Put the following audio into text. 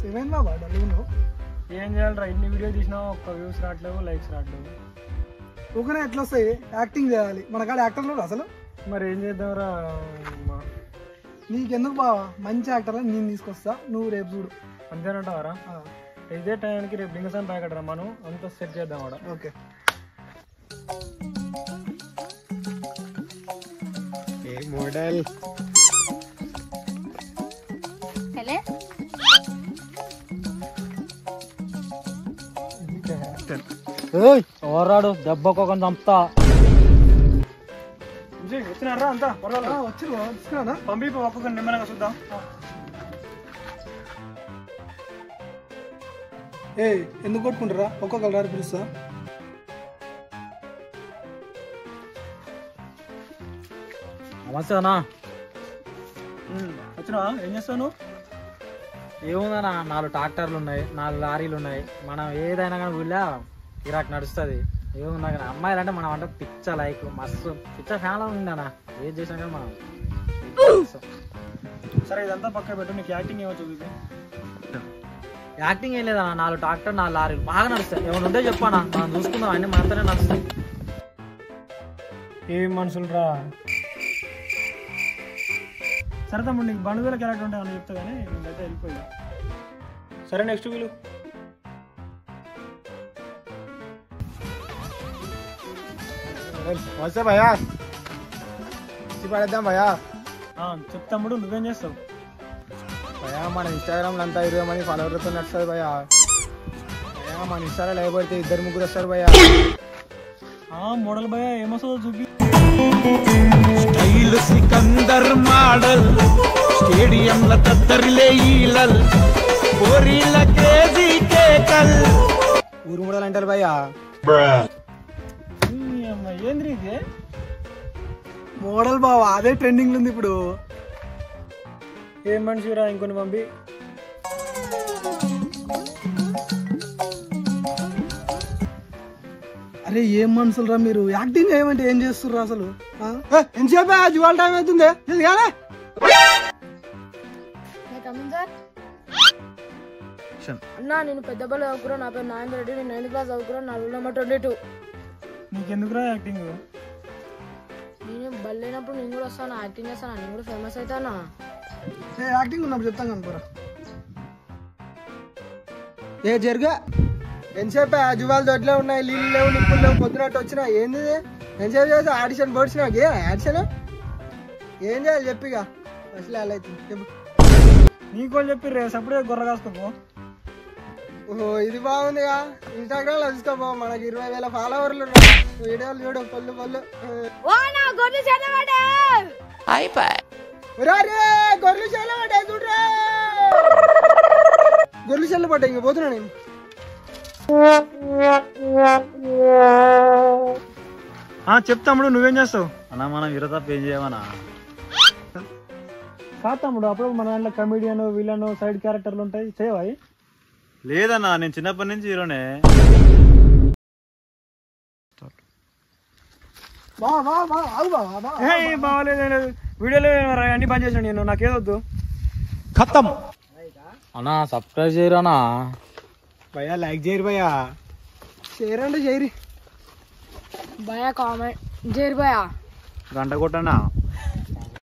ఏమైంది బాబా డల్లున్నావు ఏం చేయాలిరా ఇన్ని వీడియో తీసినా ఒక్క వ్యూస్ రావట్లేవు లైక్స్ రావట్లేవు ఊకనే ఎట్లా వస్తాయి యాక్టింగ్ చేయాలి మన కాడ యాక్టర్లు అసలు మరి ఏం చేద్దాంరా నీకెందుకు బావా మంచి యాక్టర్ నేను తీసుకొస్తా నువ్వు రేపు చూడు అంతేనంటావారా ఆ, ఇదే టైంకి రేపు లింగసాన్ ప్యాకెట్ రా మనం అంతా సెట్ చేద్దాం ఆడ ఓకే మోడల్ హలో ఎవరాడు దెబ్బకొక చంపుతా వచ్చినారా అంతా పర్వాలేదు వచ్చి తీసుకున్నా పంపి ఒక్కొక్క నిమ్మలంగా చూద్దాం ఏ ఎందుకు కొట్టుకుంటారా ఒక్కొక్కరు రారు పిలుస్తా నమస్తే అన్నా వచ్చినావా ఏం చేస్తావు నువ్వు ఏముందన్నా నాలుగు ట్రాక్టర్లు ఉన్నాయి నాలుగు లారీలు ఉన్నాయి మనం ఏదైనా కానీ ఊళ్ళో గిరాక్ నడుస్తుంది ఏముందా కానీ అమ్మాయిలు అంటే మనం అంటే పిచ్చ లైక్ మస్తు పిచ్చ ఫ్యాన్ ఉందన్నా ఏది చేసినా కానీ మనం సరే ఇదంతా పక్క పెట్టు నీకు యాక్టింగ్ ఏమో చూపి యాక్టింగ్ ఏం లేదన్నా నాలుగు ట్రాక్టర్ నాలుగు లారీలు బాగా నడుస్తాయి ఏమైనా ఉంటే చెప్పానా మనం చూసుకుందాం అన్ని మనతోనే నడుస్తాయి ఏం మనుషులు రా సరే తమ్ముడు నీకు బండుదల క్యారెక్టర్ ఉంటే అని చెప్తా కానీ నేనైతే వెళ్ళిపోయా సరే నెక్స్ట్ వీలు వస్తే భయా ఇచ్చి పడేద్దాం భయా చెప్ తమ్ముడు నువ్వేం చేస్తావు భయా మన ఇన్స్టాగ్రామ్ లో అంతా ఇరవై మంది ఫాలోవర్లతో నడుస్తుంది భయా భయా మన ఇన్స్టాలో లైవ్ పడితే ఇద్దరు ముగ్గురు వస్తారు భయా ఆ మోడల్ భయ ఏమొస్తుందో చూపి స్టైల్ సికందర్ మోడల్ స్టేడియంల తత్తరిలే ఈలల్ కోరీల కేజీ కేకల్ ఊరు ముడలు అంటారు భయ్యా ఈ అమ్మ, ఏంది ఇది మోడల్ బావా అదే ట్రెండింగ్ ఉంది ఇప్పుడు ఏం మనిషిరా ఇంకొని పంపి అరే ఏం మనుషులు రా మీరు యాక్టింగ్ చేయమంటే ఏం చేస్తుర్రు అసలు ఆ? ఎంతసేపు జువాల టైం అవుతుంది ఇది కానీ కమింగ్ సార్ అన్నా నేను పెద్దపల్లి చదువుకున్నా నా పేరు నారాయణ రెడ్డి నేను నైన్త్ క్లాస్ చదువుకున్నా నా రూల్ నెంబర్ ట్వంటీ టూ నీకెందుకురా యాక్టింగ్ నేను బల్లైనప్పుడు నేను కూడా వస్తాను యాక్టింగ్ చేస్తాను నేను కూడా ఫేమస్ అవుతానా ఏ యాక్టింగ్ ఉన్నప్పుడు చెప్తాం కనుకోరా ఏ జరుగా ఎంతసేపు జువాల దొడ్లే ఉన్నాయి నీళ్ళు లేవు నిప్పులు లేవు పొద్దునట్టు వచ్చినా ఏంది ఇది? ఎంతసేపు చేసి ఆడిషన్ పొడిచినా ఏ ఆడిషన్ ఏం చేయాలి చెప్పిగా అసలు అలా అవుతుంది చెప్పు నీకో చెప్పి రేపు అప్పుడే గొర్ర కాసుకోపో ఓహో ఇది బాగుందిగా ఇన్స్టాగ్రామ్ లో చూసుకోపో మనకి ఇరవై వేల ఫాలోవర్లు ఉన్నారు వీడియోలు చూడు పొల్లు పొల్లు ఓ నా గొర్రె చెన్నవాడే ఒరే గొర్రెలు చెల్లు పడ్డాయి చూడరా గొర్రెలు చెల్లు పడ్డాయి ఇంక పోతున్నా నేను ఆ చెప్ తమ్ముడు నువ్వేం చేస్తావు అన్నా మనం ఇరతప్ప ఏం చేయమన్నా కాదు తమ్ముడు అప్పుడు మన దాంట్లో కమెడియన్ విలన్ సైడ్ క్యారెక్టర్లు ఉంటాయి చేయవా అవి? లేదన్నా నేను చిన్నప్పటి నుంచి హీరోనే బా బా బా ఆగు బావా బా ఏ బాగాలేదు ఏం లేదు వీడియోలో అన్ని బంద్ చేసాను నేను నాకేదొద్దు ఖతం అన్నా సబ్స్క్రైబ్ చేయరానా భయ్యా లైక్ చేయరు భయ్యా షేర్ అంటే చేయరు భయ కామెంట్ జేరు భయ గంట కొట్టనా